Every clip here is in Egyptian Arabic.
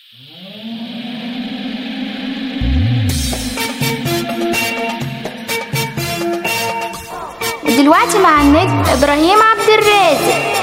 دلوقتي مع النجم إبراهيم عبد الرازق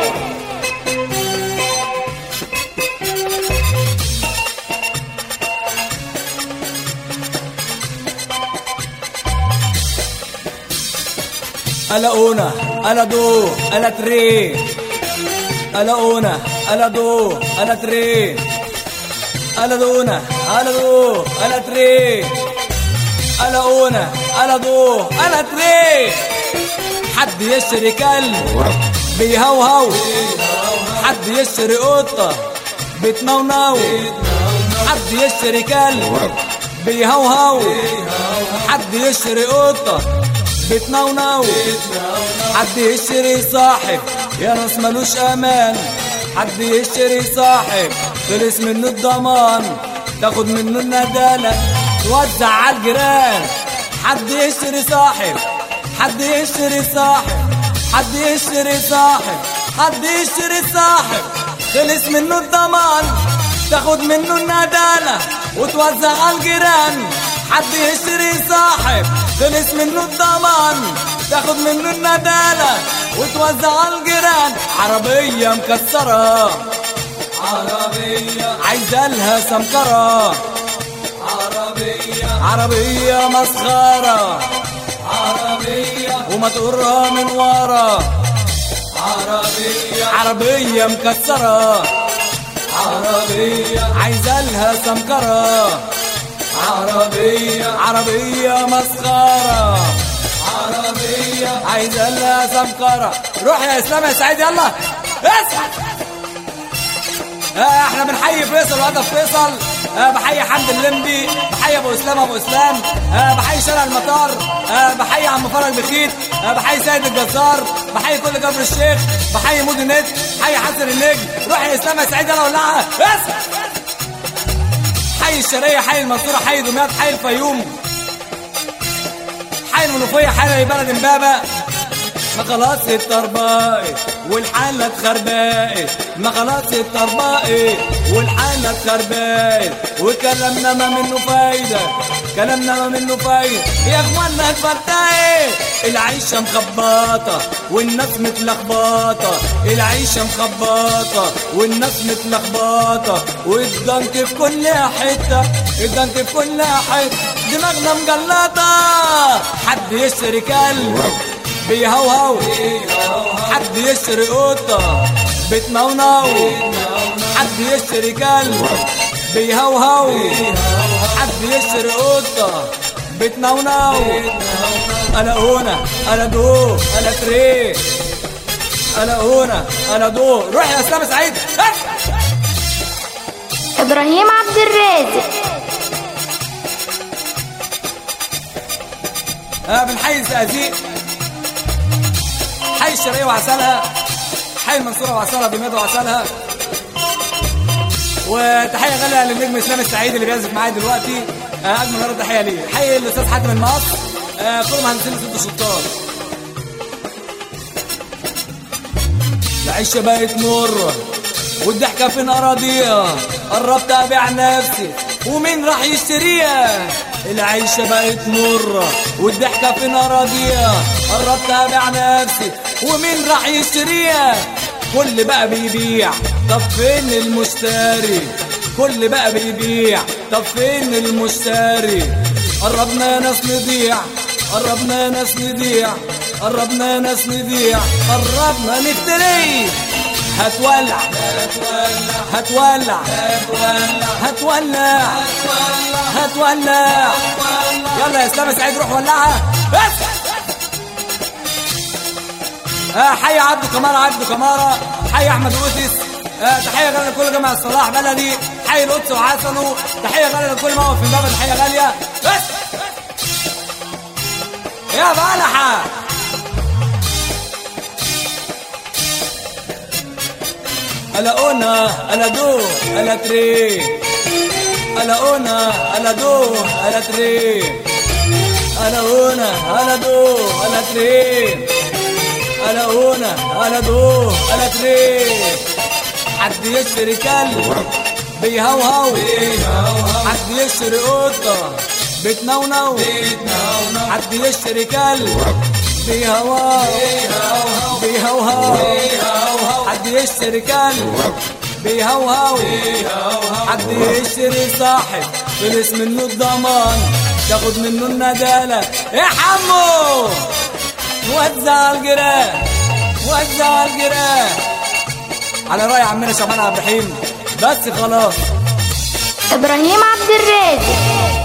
Alla una, alla due, alla tre. Alla una, alla due, alla tre. Alla una, alla due, alla tre. Alla una, alla due, alla tre. حد يشتري كلب بيهوهو حد يشتري قطة بتنونو حد يشتري كلب بيهوهو حد يشتري قطة بتنونو حد يشتري صاحب يا ناس ملوش امان حد يشتري صاحب خلص منه الضمان تاخد منه الندالة توزع على الجيران حد يشتري صاحب حد يشتري صاحب حد يشتري صاحب حد يشتري صاحب خلص منه الضمان تاخد منه الندالة وتوزع على الجيران حد يشتري صاحب خلص منه الضمان تاخد منه الندالة وتوزع على الجيران عربية مكسرة عربية عايزة لها سمكرة عربية عربية مسخرة عربية وما تقرها من ورا عربية عربية مكسرة عربية عايزة لها سمكرة عربية عربية مسخرة عربية عايزة لها سمكرة روح يا اسلام يا سعيد يلا اسعد آه احنا بنحيي فيصل وهدف فيصل آه بحيي حمد اللمبي بحيي ابو اسلام ابو اسلام آه بحيي شارع المطار آه بحيي عم فرج بخيت آه بحيي سيد الجزار بحيي كل كفر الشيخ بحيي مودي نت بحيي حسن النجم روح يا اسلام يا سعيد يلا ولعها اسعد حي الشرقية حي المنصورة حي دمياط حي الفيوم حي المنوفية حي بلد امبابة ما خلاص التربائي والحالة اتخربائي ما خلاص التربائي والحالة اتخربائي وكلامنا ما منه فايدة كلامنا ما منه فايدة يا اخوانا اتفتاي العيشة مخبطة والناس متلخبطة العيشة مخبطة والناس متلخبطة والدنك في كل حتة الدنك في كل حتة دماغنا مجلطة حد يشتري كلب بيهوهو حد يشتري قطة بتنونو حد يشتري كلب بيهوهو حد يشتري قطة بتنونو انا هنا انا دو انا تري انا هنا انا دو روح يا اسلام سعيد إبراهيم عبد الرازق اه بنحيي الزقازيق حي الشرقية وعسلها حي المنصورة وعسلها دمياط وعسلها وتحية غالية للنجم اسلام السعيد اللي بيعزف معايا دلوقتي آه، اجمل مرة تحية ليه حي الاستاذ حاتم المقص آه، كل مهندسين ست شطار العيشة بقت مرة والضحكة فين أراضيها قربت أبيع نفسي ومين راح يشتريها العيشة بقت مرة والضحكة فين أراضيها قربت أبيع نفسي ومين راح يشتريها كل بقى بيبيع طب فين المشتري كل بقى بيبيع طب فين المشتري قربنا ناس نضيع قربنا ناس نضيع قربنا ناس نضيع قربنا نفتري هتولع هتولع هتولع هتولع يلا يا اسلام سعيد روح ولعها بس آه حي عبده كمارة عبده كمارة حي احمد اوتس آه تحية غالية لكل جامع الصلاح بلدي حي القدس وحسنه تحية غالية لكل موقف في بابا تحية غالية بس يا بلحة ألا أنا ألا دو ألا تري ألا أنا ألا دو ألا تري ألا أنا ألا دو ألا تري ألا أنا ألا دو ألا تري حد يشتري كلب بيهوهو حد يشتري قطة بتنونو حد يشتري كلب بيهوهو بيهوهو حد يشتري كلب بيهوهو حد يشتري صاحب فلس منه الضمان تاخد منه الندالة يا حمو وزع الجيران وزع الجيران على رأي عمنا شعبان عبد الرحيم بس خلاص ابراهيم عبد الرازق